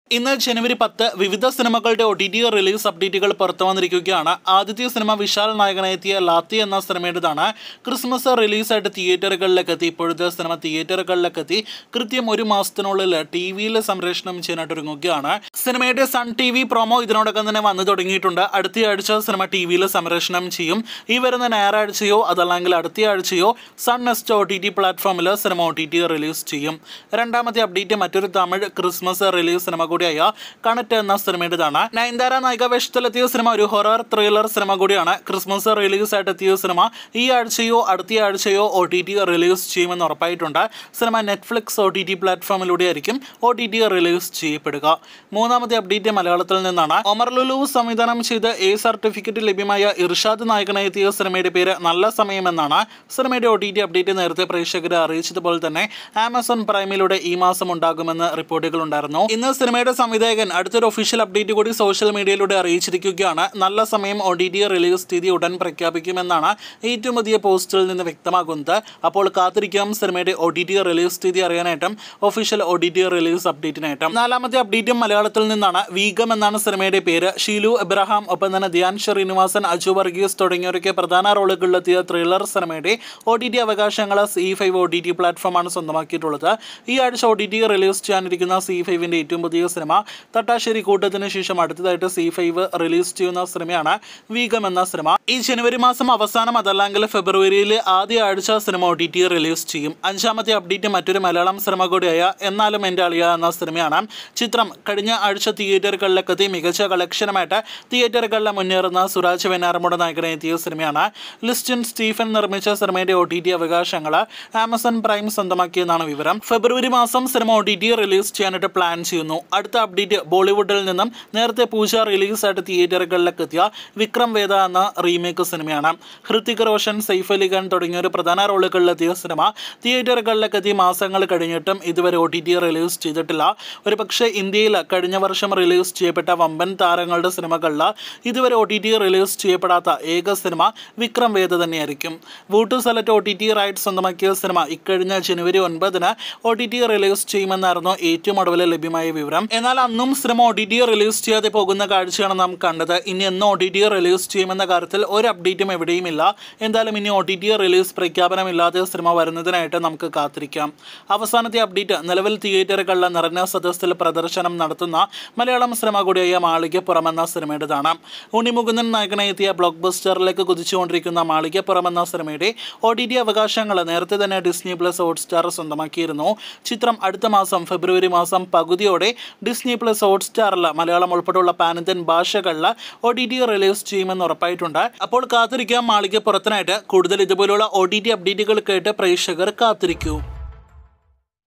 ഇന്ന് ജനുവരി പത്ത് വിവിധ സിനിമകളുടെ ഒ ടി ടി റിലീസ് അപ്ഡേറ്റുകൾ പുറത്തു വന്നിരിക്കുകയാണ് ആദ്യത്തെ സിനിമ വിശാൽ നായകനെത്തിയ ലാത്തി എന്ന സിനിമയുടേതാണ് ക്രിസ്മസ് റിലീസായിട്ട് തിയേറ്ററുകളിലേക്ക് എത്തി ഇപ്പോഴത്തെ സിനിമ തിയേറ്ററുകളിലേക്ക് എത്തി കൃത്യം ഒരു മാസത്തിനുള്ളിൽ ടി വിയിൽ സംപ്രേഷണം ചെയ്യാനായിട്ട് ഒരുങ്ങുകയാണ് സിനിമയുടെ സൺ ടി വി പ്രൊമോ ഇതിനോടകം തന്നെ വന്നു തുടങ്ങിയിട്ടുണ്ട് അടുത്ത ആഴ്ച സിനിമ ടി വിയിൽ സംപ്രേഷണം ചെയ്യും ഈ വരുന്ന ഞായറാഴ്ചയോ അതല്ലെങ്കിൽ അടുത്ത ആഴ്ചയോ Sun NXT O T T പ്ലാറ്റ്ഫോമിൽ cinema O T T release ചെയ്യും രണ്ടാമത്തെ അപ്ഡേറ്റ് മറ്റൊരു തമിഴ് ക്രിസ്മസ് റിലീസ് സിനിമ കൂടിയായ കണക്ട് എന്ന സിനിമയുടേതാണ് നയൻതാര നായിക വേഷത്തിലെത്തിയ സിനിമ ഒരു ഹൊറർ ത്രില്ലർ സിനിമ കൂടിയാണ് ക്രിസ്മസ് റിലീസ് ആയിട്ട് എത്തിയ സിനിമ ഈ ആഴ്ചയോ അടുത്ത ആഴ്ചയോ ഒ ടി ടി റിലീസ് ചെയ്യുമെന്ന് ഉറപ്പായിട്ടുണ്ട് cinema Netflix O T T പ്ലാറ്റ്ഫോമിലൂടെ ആയിരിക്കും ഒ ടി ടി റിലീസ് ചെയ്യപ്പെടുക മൂന്നാമത്തെ അപ്ഡേറ്റ് മലയാളത്തിൽ നിന്നാണ് ഒമർ ലുലു സംവിധാനം ചെയ്ത് എ സർട്ടിഫിക്കറ്റ് ലഭ്യമായ ഇർഷാദ് നായകനെത്തിയ സിനിമയുടെ പേര് നല്ല സമയം എന്നാണ് സിനിമയുടെ ഒ ടി ടി അപ്ഡേറ്റ് നേരത്തെ പ്രേക്ഷകരെ അറിയിച്ചതുപോലെ തന്നെ ആമസോൺ പ്രൈമിലൂടെ ഈ മാസം ഉണ്ടാകുമെന്ന് റിപ്പോർട്ടുകൾ ഉണ്ടായിരുന്നു ഇന്ന് സിനിമയുടെ സംവിധായകൻ അടുത്തൊരു ഒഫീഷ്യൽ അപ്ഡേറ്റ് കൂടി സോഷ്യൽ മീഡിയയിലൂടെ അറിയിച്ചിരിക്കുകയാണ് നല്ല സമയം ഒ ടി ടി റിലീസ് തീയതി ഉടൻ പ്രഖ്യാപിക്കുമെന്നാണ് ഏറ്റവും പുതിയ പോസ്റ്റിൽ നിന്ന് വ്യക്തമാകുന്നത് അപ്പോൾ കാത്തിരിക്കാം സിനിമയുടെ ഒ ടി ടി റിലീസ് തീയതി അറിയാനായിട്ടും official O T T release അപ്ഡേറ്റിനായിട്ടും നാലാമത്തെ അപ്ഡേറ്റും മലയാളത്തിൽ നിന്നാണ് വീഗം എന്നാണ് സിനിമയുടെ പേര് ഷീലു എബ്രഹാം ഒപ്പം തന്നെ ധ്യാൻ ശ്രീനിവാസൻ അജു വർഗീസ് തുടങ്ങിയവരൊക്കെ പ്രധാന റോളുകളിലെത്തിയ ത്രില്ലർ സിനിമയുടെ ഒ ടി ടി അവകാശങ്ങൾ Zee five O T T പ്ലാറ്റ്ഫോമാണ് സ്വന്തമാക്കിയിട്ടുള്ളത് ഈ ആഴ്ച ഒ ടി ടി റിലീസ് ചെയ്യാനിരിക്കുന്ന സി ഫൈവിൻ്റെ ഏറ്റവും പുതിയ സിനിമ തട്ടാശ്ശേരി കൂട്ടത്തിന് ശേഷം അടുത്തതായിട്ട് സി ഫൈവ് റിലീസ് ചെയ്യുന്ന സിനിമയാണ് വീഗം എന്ന സിനിമ ഈ ജനുവരി മാസം അവസാനം അതല്ലെങ്കിൽ ഫെബ്രുവരിയിൽ ആദ്യ ആഴ്ച cinema O T T release ചെയ്യും അഞ്ചാമത്തെ അപ്ഡേറ്റ് മറ്റൊരു മലയാളം സിനിമ കൂടിയായ എന്നാലും എൻ്റെ അളിയ എന്ന സിനിമയാണ് ചിത്രം കഴിഞ്ഞ ആഴ്ച തിയേറ്ററുകളിലേക്ക് എത്തി മികച്ച കളക്ഷനുമായിട്ട് തിയേറ്ററുകളിൽ മുന്നേറുന്ന സുരാജ് വെന്നാറമുട നായകനെ എത്തിയ സിനിമയാണ് ലിസ്റ്റിൻ സ്റ്റീഫൻ നിർമ്മിച്ച സിനിമയുടെ ഒ ടി ടി അവകാശങ്ങൾ ആമസോൺ പ്രൈം സ്വന്തമാക്കിയെന്നാണ് വിവരം ഫെബ്രുവരി മാസം cinema O T T release ചെയ്യാനായിട്ട് പ്ലാൻ ചെയ്യുന്നു അടുത്ത അപ്ഡേറ്റ് ബോളിവുഡിൽ നിന്നും നേരത്തെ പൂജ റിലീസായിട്ട് തിയേറ്ററുകളിലേക്ക് എത്തിയ വിക്രം വേദ എന്ന റീമേക്ക് സിനിമയാണ് ഹൃത്തിക് റോഷൻ സൈഫ് അലി ഖാൻ തുടങ്ങിയ ഒരു പ്രധാന റോളുകളിലെത്തിയ സിനിമ തിയേറ്ററുകളിലേക്ക് എത്തി മാസങ്ങൾ കഴിഞ്ഞിട്ടും ഇതുവരെ ഒ ടി ടി റിലീസ് ചെയ്തിട്ടില്ല ഒരു പക്ഷേ ഇന്ത്യയിൽ കഴിഞ്ഞ വർഷം റിലീസ് ചെയ്യപ്പെട്ട വമ്പൻ താരങ്ങളുടെ സിനിമകളിൽ ഇതുവരെ ഒ ടി ടി റിലീസ് ചെയ്യപ്പെടാത്ത ഏക സിനിമ വിക്രം വേദ തന്നെയായിരിക്കും Voot Select O T T right സ്വന്തമാക്കിയ സിനിമ ഇക്കഴിഞ്ഞ ജനുവരി ഒൻപതിന് ഒ ടി ടി റിലീസ് ചെയ്യുമെന്നായിരുന്നു ഏറ്റവും ഒടുവിൽ ലഭ്യമായ വിവരം എന്നാൽ അന്നും cinema O T T release ചെയ്യാതെ പോകുന്ന കാഴ്ചയാണ് നാം കണ്ടത് ഇനി എന്ന് ഒ ടി ടി റിലീസ് ചെയ്യുമെന്ന കാര്യത്തിൽ ഒരു അപ്ഡേറ്റും എവിടെയുമില്ല എന്തായാലും ഇനി ഒ ടി ടി റിലീസ് പ്രഖ്യാപനമില്ലാതെ സിനിമ വരുന്നതിനായിട്ട് നമുക്ക് കാത്തിരിക്കാം അവസാനത്തെ അപ്ഡേറ്റ് നിലവിൽ തിയേറ്ററുകളിലെ നിറഞ്ഞ സദസ്സിൽ പ്രദർശനം നടത്തുന്ന മലയാളം സിനിമ കൂടിയായ മാളികപ്പുറം എന്ന സിനിമയുടേതാണ് ഉണ്ണിമുകുന്ദൻ നായകനെത്തിയ ബ്ലോക്ക് ബസ്റ്ററിലേക്ക് കുതിച്ചുകൊണ്ടിരിക്കുന്ന മാളികപ്പുറം എന്ന സിനിമയുടെ ഒ ടി ടി അവകാശങ്ങൾ നേരത്തെ തന്നെ ഡിസ്നി പ്ലസ് ഹോട്ട്സ്റ്റാർ സ്വന്തമാക്കിയിരുന്നു ചിത്രം അടുത്ത മാസം ഫെബ്രുവരി മാസം പകുതിയോടെ ഡിസ്നി പ്ലസ് ഹോട്ട്സ്റ്റാറിൽ മലയാളം ഉൾപ്പെടെയുള്ള പാനന്ത്യൻ ഭാഷകളിൽ ഒ ടി ടി റിലീസ് ചെയ്യുമെന്ന് ഉറപ്പായിട്ടുണ്ട് അപ്പോൾ കാത്തിരിക്കാം മാളികപ്പുറത്തിനായിട്ട് കൂടുതൽ ഇതുപോലുള്ള ഒ ടി ടി അപ്ഡേറ്റുകൾ കേട്ട് പ്രേക്ഷകർ കാത്തിരിക്കൂ